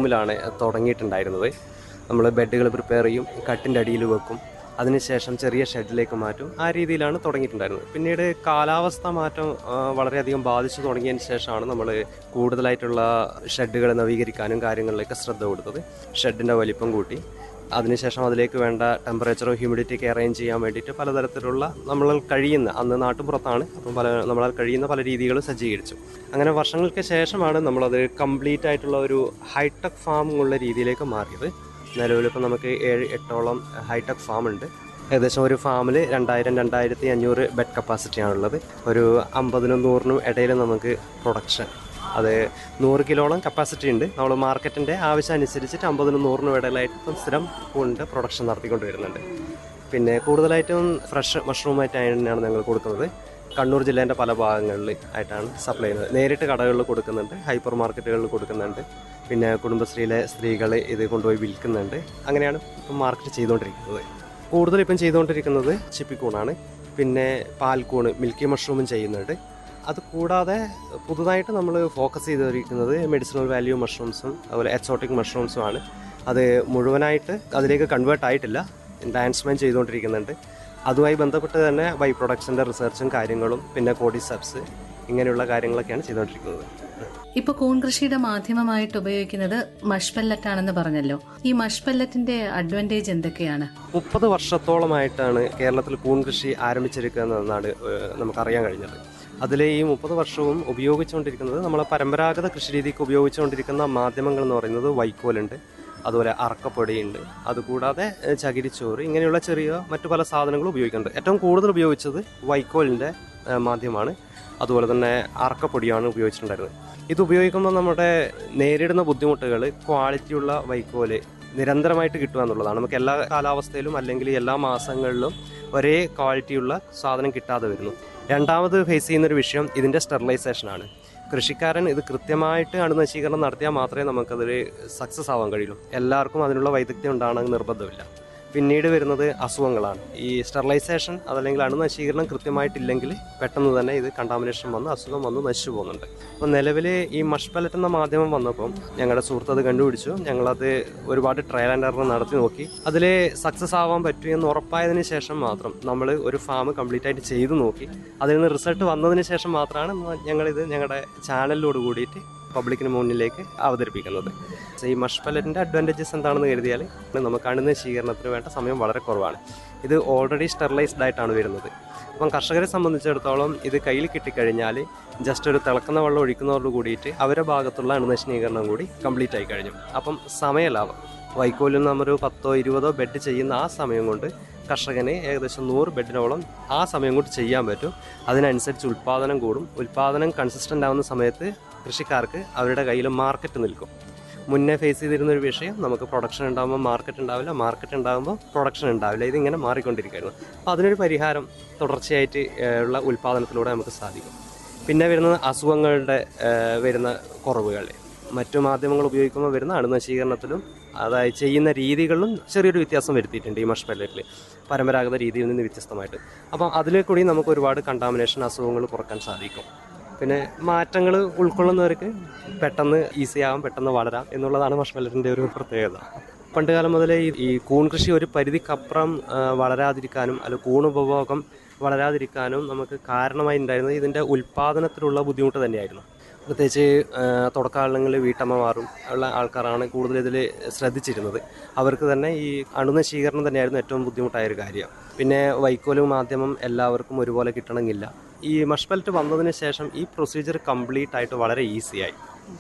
ഫാമിലാണ് തുടങ്ങിയിട്ടുണ്ടായിരുന്നത് നമ്മൾ ബെഡുകൾ പ്രിപ്പയർ ചെയ്യും കട്ടിൻ്റെ അടിയിൽ വെക്കും അതിനുശേഷം ചെറിയ ഷെഡിലേക്ക് മാറ്റും ആ രീതിയിലാണ് തുടങ്ങിയിട്ടുണ്ടായിരുന്നത് പിന്നീട് കാലാവസ്ഥ മാറ്റം ആ, വളരെയധികം ബാധിച്ചു തുടങ്ങിയതിന് ശേഷമാണ് നമ്മൾ കൂടുതലായിട്ടുള്ള ഷെഡുകൾ നവീകരിക്കാനും കാര്യങ്ങളിലേക്ക് ശ്രദ്ധ കൊടുത്തത് ഷെഡിൻ്റെ വലിപ്പം കൂട്ടി അതിനുശേഷം അതിലേക്ക് വേണ്ട ടെമ്പറേച്ചറും ഹ്യൂമിഡിറ്റിയൊക്കെ അറേഞ്ച് ചെയ്യാൻ വേണ്ടിയിട്ട് പലതരത്തിലുള്ള നമ്മളാൽ കഴിയുന്ന അന്ന് നാട്ടുപുറത്താണ് അപ്പം പല നമ്മളാൽ കഴിയുന്ന പല രീതികളും സജ്ജീകരിച്ചു അങ്ങനെ വർഷങ്ങൾക്ക് ശേഷമാണ് നമ്മളത് കംപ്ലീറ്റ് ആയിട്ടുള്ള ഒരു ഹൈടെക് ഫാം ഉള്ള രീതിയിലേക്ക് മാറിയത് നിലവിലിപ്പോൾ നമുക്ക് ഏഴ് എട്ടോളം ഹൈടെക് ഫാം ഉണ്ട് ഏകദേശം ഒരു ഫാമിൽ രണ്ടായിരം രണ്ടായിരത്തി അഞ്ഞൂറ് ബെഡ് കപ്പാസിറ്റിയാണുള്ളത് ഒരു അമ്പതിനും നൂറിനും ഇടയിൽ നമുക്ക് പ്രൊഡക്ഷൻ അത് നൂറ് കിലോളം കപ്പാസിറ്റി ഉണ്ട് നമ്മൾ മാർക്കറ്റിൻ്റെ ആവശ്യം അനുസരിച്ചിട്ട് അമ്പതിനും നൂറിനും ഇടയിലായിട്ട് ഇപ്പം സ്ഥിരം കൂണിൻ്റെ പ്രൊഡക്ഷൻ നടത്തിക്കൊണ്ട് വരുന്നുണ്ട് പിന്നെ കൂടുതലായിട്ടും ഫ്രഷ് മഷ്റൂമായിട്ട് തന്നെയാണ് ഞങ്ങൾ കൊടുക്കുന്നത് കണ്ണൂർ ജില്ലേൻ്റെ പല ഭാഗങ്ങളിൽ ആയിട്ടാണ് സപ്ലൈ ചെയ്യുന്നത് നേരിട്ട് കടകളിൽ കൊടുക്കുന്നുണ്ട് ഹൈപ്പർ മാർക്കറ്റുകളിൽ കൊടുക്കുന്നുണ്ട് പിന്നെ കുടുംബശ്രീയിലെ സ്ത്രീകൾ ഇത് കൊണ്ടുപോയി വിൽക്കുന്നുണ്ട് അങ്ങനെയാണ് ഇപ്പം മാർക്കറ്റ് ചെയ്തുകൊണ്ടിരിക്കുന്നത് കൂടുതൽ ഇപ്പം ചെയ്തുകൊണ്ടിരിക്കുന്നത് ചിപ്പിക്കൂണാണ് പിന്നെ പാൽക്കൂണ് മിൽക്കി മഷ്റൂമും ചെയ്യുന്നുണ്ട് അത് കൂടാതെ പുതുതായിട്ട് നമ്മൾ ഫോക്കസ് ചെയ്തിരിക്കുന്നത് മെഡിസിനൽ വാല്യൂ മഷ്റൂംസും അതുപോലെ എക്സോട്ടിക് മഷ്റൂംസും ആണ് അത് മുഴുവനായിട്ട് അതിലേക്ക് കൺവേർട്ട് ആയിട്ടില്ല എൻഹാൻസ്മെൻറ്റ് ചെയ്തുകൊണ്ടിരിക്കുന്നുണ്ട് അതുമായി ബന്ധപ്പെട്ട് തന്നെ ബൈ പ്രൊഡക്ട്സിൻ്റെ റിസർച്ചും കാര്യങ്ങളും പിന്നെ കോഡിസെപ്സ് ഇങ്ങനെയുള്ള കാര്യങ്ങളൊക്കെയാണ് ചെയ്തുകൊണ്ടിരിക്കുന്നത് ഇപ്പൊ കൂൺ കൃഷിയുടെ മാധ്യമമായിട്ട് ഉപയോഗിക്കുന്നത് മഷ് പെല്ലറ്റ് ആണെന്ന് പറഞ്ഞല്ലോ ഈ മഷ് പെല്ലറ്റിന്റെ അഡ്വാൻറ്റേജ് എന്തൊക്കെയാണ് മുപ്പത് വർഷത്തോളമായിട്ടാണ് കേരളത്തിൽ കൂൺ കൃഷി ആരംഭിച്ചിരിക്കുന്നതെന്നാണ് ഏഹ്, നമുക്കറിയാൻ കഴിഞ്ഞത് അതിൽ ഈ മുപ്പത് വർഷവും ഉപയോഗിച്ചുകൊണ്ടിരിക്കുന്നത് നമ്മളെ പരമ്പരാഗത കൃഷി രീതിക്ക് ഉപയോഗിച്ചുകൊണ്ടിരിക്കുന്ന മാധ്യമങ്ങൾ എന്ന് പറയുന്നത് വൈക്കോലുണ്ട് അതുപോലെ അറക്കപ്പൊടിയുണ്ട് അതുകൂടാതെ ഏഹ്, ചകിരിച്ചോറ് ഇങ്ങനെയുള്ള ചെറിയ മറ്റു പല സാധനങ്ങളും ഉപയോഗിക്കുന്നുണ്ട് ഏറ്റവും കൂടുതൽ ഉപയോഗിച്ചത് വൈക്കോലിൻ്റെ ഏഹ്, മാധ്യമമാണ് അതുപോലെ തന്നെ അറക്കപ്പൊടിയാണ് ഉപയോഗിച്ചിട്ടുണ്ടായിരുന്നത് ഇത് ഉപയോഗിക്കുമ്പോൾ നമ്മുടെ നേരിടുന്ന ബുദ്ധിമുട്ടുകൾ ക്വാളിറ്റിയുള്ള വൈക്കോല് നിരന്തരമായിട്ട് കിട്ടുക എന്നുള്ളതാണ് നമുക്ക് എല്ലാ കാലാവസ്ഥയിലും അല്ലെങ്കിൽ എല്ലാ മാസങ്ങളിലും ഒരേ ക്വാളിറ്റിയുള്ള സാധനം കിട്ടാതെ വരുന്നു രണ്ടാമത് ഫേസ് ചെയ്യുന്ന ഒരു വിഷയം ഇതിൻ്റെ സ്റ്റെറിലൈസേഷനാണ് കൃഷിക്കാരൻ ഇത് കൃത്യമായിട്ട് അണുനശീകരണം നടത്തിയാൽ മാത്രമേ നമുക്കതിൽ സക്സസ് ആവാൻ കഴിയുള്ളൂ എല്ലാവർക്കും അതിനുള്ള വൈദഗ്ധ്യം ഉണ്ടാകണമെന്ന് നിർബന്ധമില്ല പിന്നീട് വരുന്നത് അസുഖങ്ങളാണ് ഈ സ്റ്റെറിലൈസേഷൻ അതല്ലെങ്കിൽ അണുനശീകരണം കൃത്യമായിട്ടില്ലെങ്കിൽ പെട്ടെന്ന് തന്നെ ഇത് കണ്ടാമിനേഷൻ വന്ന് അസുഖം വന്ന് നശിച്ചു പോകുന്നുണ്ട് അപ്പോൾ നിലവിൽ ഈ മഷ് പലറ്റ് എന്ന മാധ്യമം വന്നപ്പം ഞങ്ങളുടെ സുഹൃത്ത് അത് കണ്ടുപിടിച്ചു ഞങ്ങളത് ഒരുപാട് ട്രയൽ ആൻഡ് എറർ നടത്തി നോക്കി അതിൽ സക്സസ് ആവാൻ പറ്റും എന്ന് ഉറപ്പായതിനു ശേഷം മാത്രം നമ്മൾ ഒരു ഫാം കംപ്ലീറ്റ് ആയിട്ട് ചെയ്തു നോക്കി അതിൽ നിന്ന് റിസൾട്ട് വന്നതിന് ശേഷം മാത്രമാണ് ഞങ്ങളിത് ഞങ്ങളുടെ ചാനലിലോട് കൂടിയിട്ട് പബ്ലിക്കിന് മുന്നിലേക്ക് അവതരിപ്പിക്കുന്നത് ഈ മഷ് പലറ്റിൻ്റെ അഡ്വാൻറ്റേജസ് എന്താണെന്ന് കരുതിയാൽ നമുക്ക് അണുനശീകരണത്തിന് വേണ്ട സമയം വളരെ കുറവാണ് ഇത് ഓൾറെഡി സ്റ്റെറിലൈസ്ഡ് ആയിട്ടാണ് വരുന്നത് അപ്പം കർഷകരെ സംബന്ധിച്ചിടത്തോളം ഇത് കയ്യിൽ കിട്ടിക്കഴിഞ്ഞാൽ ജസ്റ്റ് ഒരു തിളക്കുന്ന വെള്ളം ഒഴിക്കുന്നതോട് കൂടിയിട്ട് അവരുടെ ഭാഗത്തുള്ള അണുനശീകരണം കൂടി കംപ്ലീറ്റ് ആയി കഴിഞ്ഞു അപ്പം സമയലാഭം വൈക്കോലിൽ നമ്മൊരു പത്തോ ഇരുപതോ ബെഡ് ചെയ്യുന്ന ആ സമയം കൊണ്ട് കർഷകന് ഏകദേശം നൂറ് ബെഡിനോളം ആ സമയം കൊണ്ട് ചെയ്യാൻ പറ്റും അതിനനുസരിച്ച് ഉൽപ്പാദനം കൂടും ഉൽപ്പാദനം കൺസിസ്റ്റൻ്റ് ആവുന്ന സമയത്ത് കൃഷിക്കാർക്ക് അവരുടെ കയ്യിൽ മാർക്കറ്റ് നിൽക്കും മുന്നേ ഫേസ് ചെയ്തിരുന്ന ഒരു വിഷയം നമുക്ക് പ്രൊഡക്ഷൻ ഉണ്ടാകുമ്പോൾ മാർക്കറ്റ് ഉണ്ടാവില്ല മാർക്കറ്റ് ഉണ്ടാകുമ്പോൾ പ്രൊഡക്ഷൻ ഉണ്ടാവില്ല ഇതിങ്ങനെ മാറിക്കൊണ്ടിരിക്കുകയായിരുന്നു അപ്പോൾ അതിനൊരു പരിഹാരം തുടർച്ചയായിട്ട് ഏഹ്, ഉള്ള ഉൽപ്പാദനത്തിലൂടെ നമുക്ക് സാധിക്കും പിന്നെ വരുന്നത് അസുഖങ്ങളുടെ ഏഹ്, വരുന്ന കുറവുകൾ മറ്റു മാധ്യമങ്ങൾ ഉപയോഗിക്കുമ്പോൾ വരുന്ന അണുനശീകരണത്തിലും അതായത് ചെയ്യുന്ന രീതികളിലും ചെറിയൊരു വ്യത്യാസം വരുത്തിയിട്ടുണ്ട് ഈ മഷ് പെല്ലറ്റിൽ പരമ്പരാഗത രീതിയിൽ നിന്ന് വ്യത്യസ്തമായിട്ട് അപ്പം അതിൽ കൂടി നമുക്ക് ഒരുപാട് കണ്ടാമിനേഷൻ അസുഖങ്ങൾ കുറക്കാൻ സാധിക്കും പിന്നെ മാറ്റങ്ങൾ ഉൾക്കൊള്ളുന്നവർക്ക് പെട്ടെന്ന് ഈസി ആവാം പെട്ടെന്ന് വളരാം എന്നുള്ളതാണ് മഷ് പെല്ലറ്റിൻ്റെ ഒരു പ്രത്യേകത പണ്ട് കാലം മുതലേ ഈ- ഈ കൂൺ കൃഷി ഒരു പരിധിക്കപ്പുറം ആ, വളരാതിരിക്കാനും അല്ല കൂൺ ഉപഭോഗം വളരാതിരിക്കാനും നമുക്ക് കാരണമായി ഉണ്ടായിരുന്നത് ഇതിൻ്റെ ഉൽപ്പാദനത്തിലുള്ള ബുദ്ധിമുട്ട് തന്നെയായിരുന്നു പ്രത്യേകിച്ച് ആ, തുടക്കകാലങ്ങളിൽ വീട്ടമ്മമാരും ഉള്ള ആൾക്കാരാണ് കൂടുതൽ ഇതിൽ ശ്രദ്ധിച്ചിരുന്നത് അവർക്ക് തന്നെ ഈ അണുനശീകരണം തന്നെയായിരുന്നു ഏറ്റവും ബുദ്ധിമുട്ടായ ഒരു കാര്യം പിന്നെ വൈക്കോലും മാധ്യമം എല്ലാവർക്കും ഒരുപോലെ കിട്ടണമെന്നില്ല ഈ മഷ്പെൽറ്റ് വന്നതിന് ശേഷം ഈ പ്രൊസീജിയർ കംപ്ലീറ്റ് ആയിട്ട് വളരെ ഈസിയായി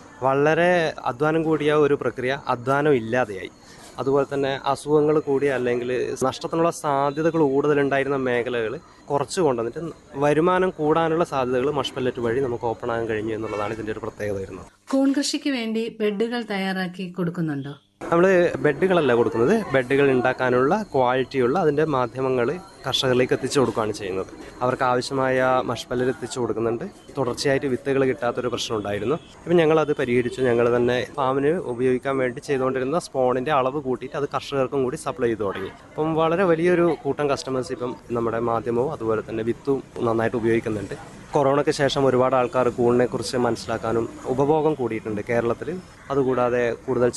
വളരെ അധ്വാനം കൂടിയ ഒരു പ്രക്രിയ അധ്വാനം ഇല്ലാതെയായി അതുപോലെ തന്നെ അസുഖങ്ങൾ കൂടി അല്ലെങ്കിൽ നഷ്ടത്തിനുള്ള സാധ്യതകൾ കൂടുതലുണ്ടായിരുന്ന മേഖലകൾ കുറച്ച് കൊണ്ടുവന്നിട്ട് വരുമാനം കൂടാനുള്ള സാധ്യതകൾ മഷ്പെല്ലറ്റ് വഴി നമുക്ക് ഓപ്പൺ ആകാൻ കഴിഞ്ഞു എന്നുള്ളതാണ് ഇതിൻ്റെ ഒരു പ്രത്യേകത വരുന്നത് കൂൺ കൃഷിക്ക് വേണ്ടി ബെഡുകൾ തയ്യാറാക്കി കൊടുക്കുന്നുണ്ടോ നമ്മൾ ബെഡുകളല്ല കൊടുക്കുന്നത് ബെഡുകൾ ഉണ്ടാക്കാനുള്ള ക്വാളിറ്റിയുള്ള അതിൻ്റെ മാധ്യമങ്ങൾ കർഷകരിലേക്ക് എത്തിച്ചു കൊടുക്കുകയാണ് ചെയ്യുന്നത് അവർക്ക് ആവശ്യമായ മഷ്പല്ലർ എത്തിച്ചു കൊടുക്കുന്നുണ്ട് തുടർച്ചയായിട്ട് വിത്തുകൾ കിട്ടാത്തൊരു പ്രശ്നം ഉണ്ടായിരുന്നു ഇപ്പം ഞങ്ങളത് പരിഹരിച്ചു ഞങ്ങൾ തന്നെ ഫാമിന് ഉപയോഗിക്കാൻ വേണ്ടി ചെയ്തുകൊണ്ടിരുന്ന സ്പോണിൻ്റെ അളവ് കൂട്ടിയിട്ട് അത് കർഷകർക്കും കൂടി സപ്ലൈ ചെയ്തു തുടങ്ങി അപ്പം വളരെ വലിയൊരു കൂട്ടം കസ്റ്റമേഴ്സ് ഇപ്പം നമ്മുടെ മാധ്യമവും അതുപോലെ തന്നെ വിത്തും നന്നായിട്ട് ഉപയോഗിക്കുന്നുണ്ട് കൊറോണയ്ക്ക് ശേഷം ഒരുപാട് ആൾക്കാർ കൂണിനെ കുറിച്ച് മനസ്സിലാക്കാനും ഉപഭോഗം കൂടിയിട്ടുണ്ട് കേരളത്തിൽ അതുകൂടാതെ കൂടുതൽ